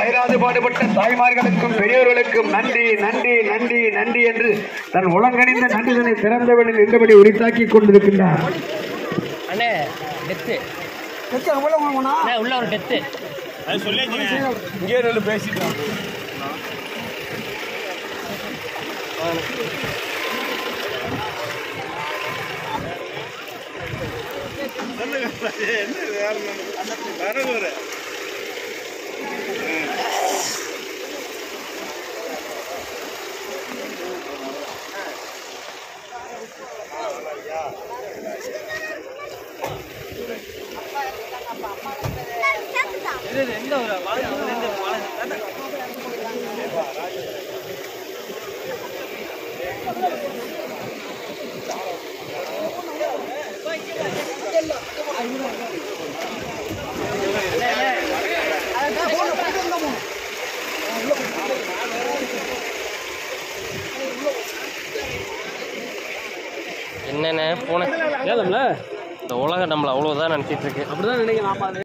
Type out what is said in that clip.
அயராது பாடுபட்ட தாய்மார்களுக்கும் பெரியவர்களுக்கும் நன்றி நன்றி நன்றி நன்றி என்று தன் உலகணிந்த நன்றிதனை திறந்தவனில் இருந்தபடி உரித்தாக்கி கொண்டிருக்கின்றார் அண்ணே டெத்து வச்சு அங்க உள்ள போனா அண்ணே உள்ள ஒரு டெத்து இங்கே ரெண்டு பேசிட்டோம் என்னென்ன பூனை ஏதம்ல இந்த உலகம் நம்மள அவ்வளோதான் நினச்சிட்டு இருக்கு அப்படிதான் நினைக்கிறேன்